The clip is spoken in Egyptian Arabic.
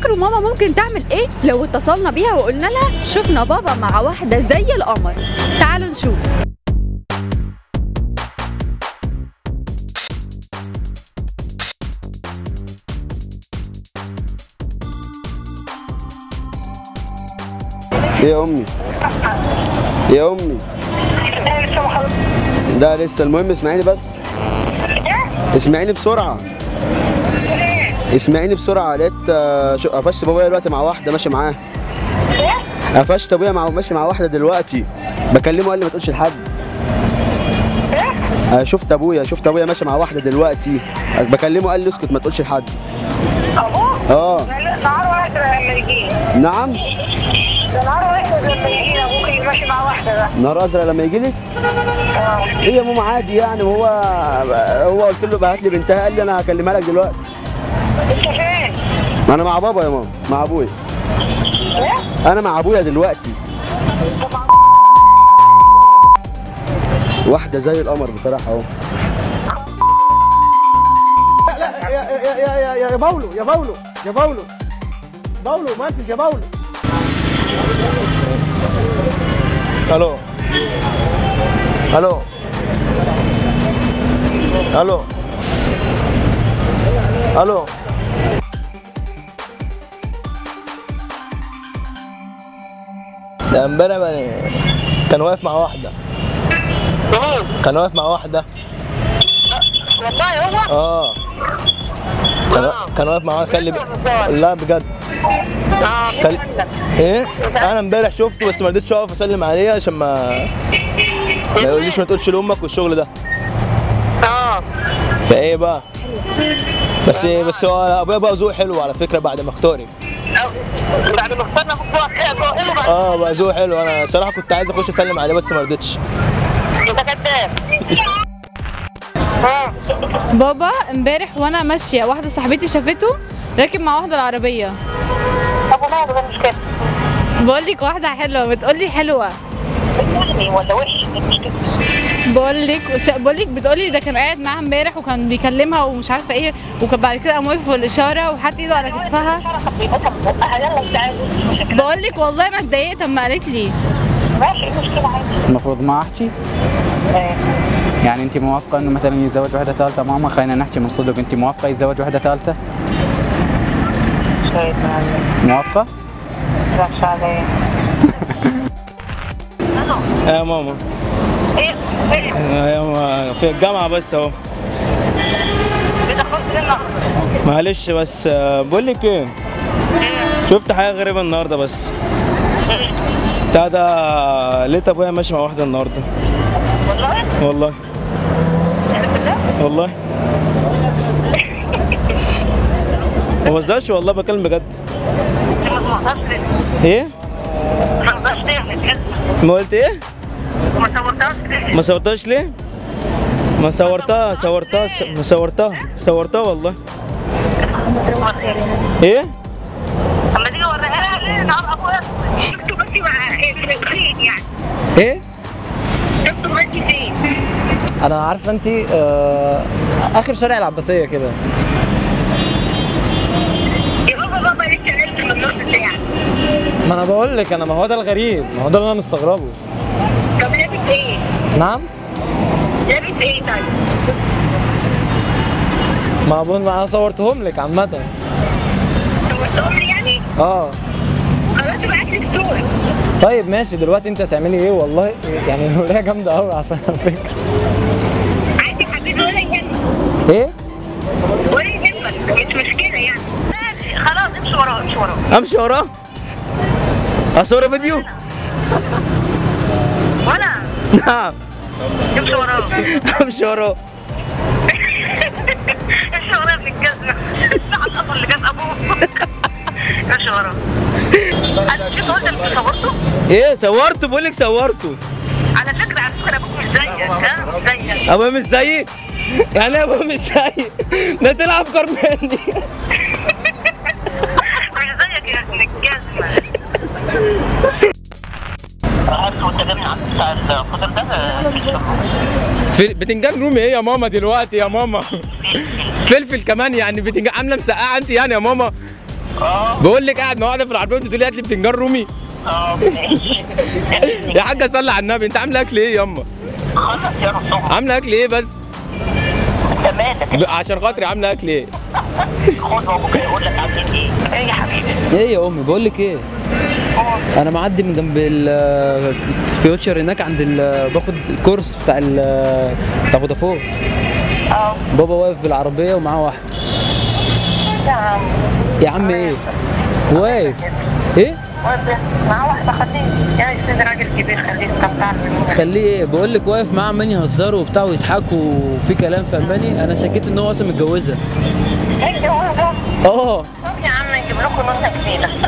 تفتكروا ماما ممكن تعمل ايه لو اتصلنا بيها وقلنا لها شفنا بابا مع واحده زي القمر تعالوا نشوف يا امي يا امي ده لسه المهم اسمعيني بس اسمعيني بسرعه اسمعيني بسرعه لقيت آه، شو- قفشت بابايا دلوقتي مع واحده ماشي معاه قفشت ابويا مع ماشي مع واحده دلوقتي بكلمه قال لي ما تقولش لحد آه، شفت ابويا شفت ابويا ماشي مع واحده دلوقتي بكلمه قال لي اسكت ما تقولش لحد ابوه اه لا نهار واحد لما يجي نعم ده نهار واحد لما يجي ابوك ماشي مع واحده ده نهار ازرق لما يجي لي اه ايه يا ماما عادي يعني وهو هو قلت له بقى هات لي بنتها قال لي انا هكلمها لك دلوقتي انت فين؟ ما انا مع بابا يا ماما مع ابويا ايه؟ انا مع ابويا دلوقتي واحده زي القمر بصراحه اهو لا يا يا يا يا يا باولو يا باولو يا باولو باولو منتج يا باولو الو الو الو الو ده امبارح بقى- كان واقف مع واحدة كان واقف مع واحدة والله هو اه كان وا- كان واقف مع واحدة خلي ب... لا بجد اه خلي... ايه انا امبارح شفته بس ما رضيتش اقف اسلم عليه عشان ما ما يقوليش ما تقولش لامك والشغل ده اه فايه بقى بس بس هو ابويا بقى ذوق حلو على فكره بعد ما اختاري بعد ما اخترنا في الجوع كده حلو بعد اه بقى ذوق حلو انا صراحه كنت عايز اخش اسلم عليه بس ما رضيتش انت كداب اه بابا امبارح وانا ماشيه واحده صاحبتي شافته راكب مع واحده العربيه ابو ماله ده مش كده بقول لك واحده حلوه بتقولي حلوه بتقولني ولا وش مش كده بقول لك بقول لك بتقولي ده كان قاعد معاها امبارح وكان بيكلمها ومش عارفه ايه وكان بعد كده قام واقف في الاشاره وحط ايده على كتفها شرفك بيبقى يلا تعالى مش كده بقول لك والله ما اتضايقت اما قالت لي ماشي ايه المشكله عادي المفروض ما احكي ايه يعني انت موافقه انه مثلا يتزوج وحده ثالثه ماما خلينا نحكي من صدق انت موافقه يتزوج وحده ثالثه شايف معلم موافقه رش عليه يا ماما ايه ايه يا ماما في الجامعه بس اهو بتاخد لنا معلش بس آه، بقول لك ايه شفت حاجه غريبه النهارده بس بتاع ده لقيت ابويا ماشي مع واحده النهارده والله والله يعني بالله والله ما بهزرش والله بكلم بجد انت ما تقدرش ايه ما تقدرش تعمل كده ما قلت ايه وما صورتهاش ليه؟ ما صورتهاش ليه ما صورتها صورتها ما صورتها صورتها والله ايه اما تيجي اوريها لها ليه نهار ابويا شفتوا بس مع ايه في فين يعني ايه شفتوا بس فين انا عارفه انت آه اخر شارع العباسيه كده يا بابا بابا لسه قلت من نص ساعه ما انا بقول لك انا ما هو ده الغريب ما هو ده اللي انا مستغربه طب لابس ايه؟ نعم لابس ايه طيب؟ ما اظن انا صورتهم لك عامه صورتهم لي يعني؟ اه خلاص ابعت لي الصور طيب ماشي دلوقتي انت هتعملي ايه والله يعني الولايه جامده قوي على فكره عادي يا حبيبي ولا يهمك ايه ولا يهمك مش مشكله يعني ماشي، خلاص امشي وراه امشي وراه امشي وراه اصور فيديو وانا نعم امشي وراه امشي وراه امشي وراه في الجزمه الساعه القطر اللي جاب ابوه امشي وراه شوف قلت انت صورته ايه صورته بقول لك صورته على فكره على فكره ابوك مش زيك ها مش زيك ابويا مش زيي يعني إيه ابويا مش زيي ده طلع افكار مني مش زيك يا ابن الجزمه وانت جاي عند بتاع الخضر ده في بتنجان رومي ايه يا ماما دلوقتي يا ماما فلفل كمان يعني بتنجان عامله مسقعه انت يعني يا ماما بقول لك قاعد مع واحده في العربيه وانت تقولي هات لي بتنجان رومي اه ماشي يا حاجه صلي على النبي انت عامله اكل ايه ياما خلص يا رسول عامله اكل ايه بس انت مالك ب- عشان خاطري عامله اكل ايه خد وابوك يقول لك عامل ايه ايه يا حبيبي ايه يا امي بقول لك ايه انا معدي من جنب الفيوتشر هناك عند ال- باخد الكورس بتاع ال- بتاع فودافون اه بابا واقف بالعربيه ومعاه واحده يا عم يا عم ايه واقف ايه مع واحدة خليه يعني سيدي راجل كبير خليه يستمتع خليه ايه بقول لك واقف معاه عمال يهزروا وبتاع ويضحكوا وفي كلام في الماني انا شكيت ان هو اصلا متجوزها ايه هو ده اه طب يا عم نجيب لكم نوتة جديدة